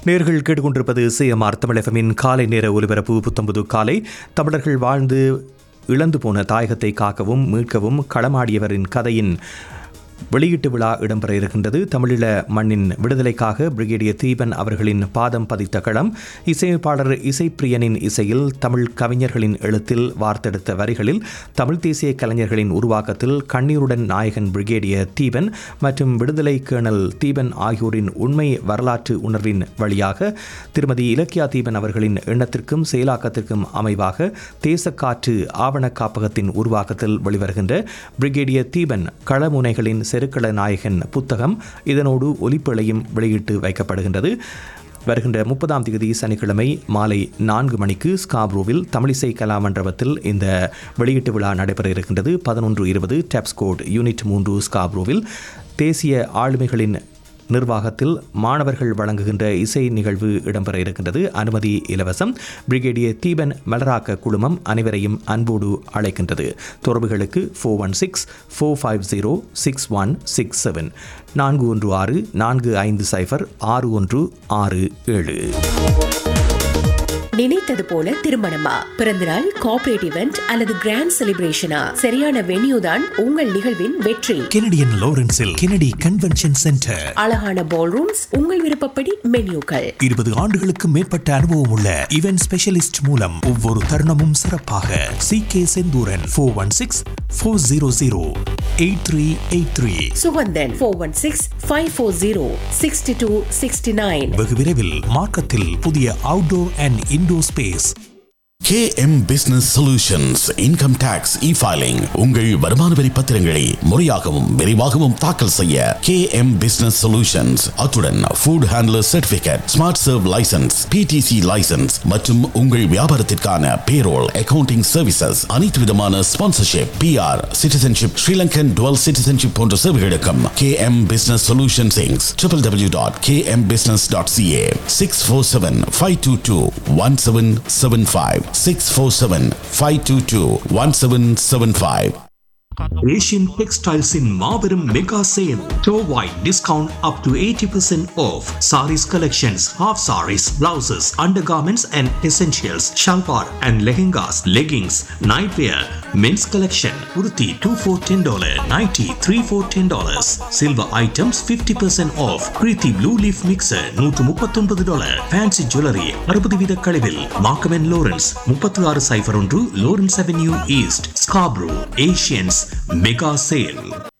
நேர்கள் கேட்டுக்கொண்டிருப்பது சிஎம்ஆர் தமிழகமின் காலை நேர ஒலிபரப்பு புத்தம்புது காலை தமிழர்கள் வாழ்ந்து இழந்து போன தாயகத்தை காக்கவும் மீட்கவும் களமாடியவரின் கதையின் வெளியீட்டு விழா இடம்பெற இருக்கின்றது தமிழீழ மண்ணின் விடுதலைக்காக பிரிகேடியர் தீபன் அவர்களின் பாதம் பதித்த களம் இசையமைப்பாளர் இசைப்பிரியனின் இசையில் தமிழ் கவிஞர்களின் எழுத்தில் வார்த்தெடுத்த வரிகளில் தமிழ் தேசிய கலைஞர்களின் உருவாக்கத்தில் கண்ணீருடன் நாயகன் பிரிகேடியர் தீபன் மற்றும் விடுதலை கேணல் தீபன் ஆகியோரின் உண்மை வரலாற்று உணர்வின் வழியாக திருமதி இலக்கியா தீபன் அவர்களின் எண்ணத்திற்கும் செயலாக்கத்திற்கும் அமைவாக தேசக்காற்று ஆவண காப்பகத்தின் உருவாக்கத்தில் வெளிவருகின்ற பிரிகேடியர் தீபன் களமுனைகளின் செருக்கள நாயகன் புத்தகம் இதனோடு ஒலிப்பிழையும் வெளியிட்டு வைக்கப்படுகின்றது வருகின்ற முப்பதாம் தேதி சனிக்கிழமை மாலை நான்கு மணிக்கு ஸ்காப்ரோவில் தமிழிசை கலாமண்டபத்தில் இந்த வெளியீட்டு விழா நடைபெற இருக்கின்றது பதினொன்று இருபது டெப்ஸ்கோட் யூனிட் மூன்று ஸ்காப்ரோவில் தேசிய ஆளுமைகளின் நிர்வாகத்தில் மாணவர்கள் வழங்குகின்ற இசை நிகழ்வு இடம்பெற இருக்கின்றது அனுமதி இலவசம் பிரிகேடியர் தீபன் மலராக்க குழுமம் அனைவரையும் அன்போடு அழைக்கின்றது தொடர்புகளுக்கு four one six four five zero six one six seven நான்கு ஒன்று ஆறு நான்கு ஐந்து சைஃபர் ஆறு ஒன்று ஆறு ஏழு நினைத்தது போல திருமணமா பிறந்தநாள் கார்ப்பரேட் இவெண்ட் அல்லது கிராண்ட் செலிப்ரேஷனா சரியான வென்யூ தான் உங்கள் நிகழ்வின் வெற்றி கெனடியன் லாரன்ஸில் கெனடி கன்வென்ஷன் சென்டர் அழகான பால் ரூம்ஸ் உங்கள் விருப்பப்படி மென்யூக்கள் இருபது ஆண்டுகளுக்கு மேற்பட்ட அனுபவம் உள்ள இவென்ட் ஸ்பெஷலிஸ்ட் மூலம் ஒவ்வொரு தருணமும் சிறப்பாக C K Senthuran four one six four zero zero eight three eight three Sugandhan four one six five four zero sixty two sixty nine வெகு விரைவில் மார்க்கத்தில் புதிய outdoor and indoor space KM Business Solutions Income Tax E-Filing உங்கள் வருமான வரி பத்திரங்களை முறையாகவும் விரைவாகவும் தாக்கல் செய்ய KM Business Solutions அத்துடன் Food Handler Certificate Smart Serve License PTC License மற்றும் உங்கள் வியாபாரத்திற்கான Payroll Accounting Services அனைத்து விதமான Sponsorship PR Citizenship Sri Lankan Dual Citizenship போன்ற சேவைகளுக்கும் KM Business Solutions Inc. www.kmbusiness.ca 647-522-1775 647-522-1775 Asian Textiles in Marverum Mega Sale. Store-wide discount up to 80% off. Saris collections, half saris, blouses, undergarments and essentials, shalwar and lehengas, leggings, nightwear, men's collection, kurti 2 for $10, nighty 3 for $10. Silver items 50% off. Preeti Blue Leaf Mixer 139 dollar. Fancy Jewelry 60 வீத கழிவில். Markham and Lawrence 36 சைபர் ஒன்று Lawrence Avenue East, Scarborough, Asians Mega Sale.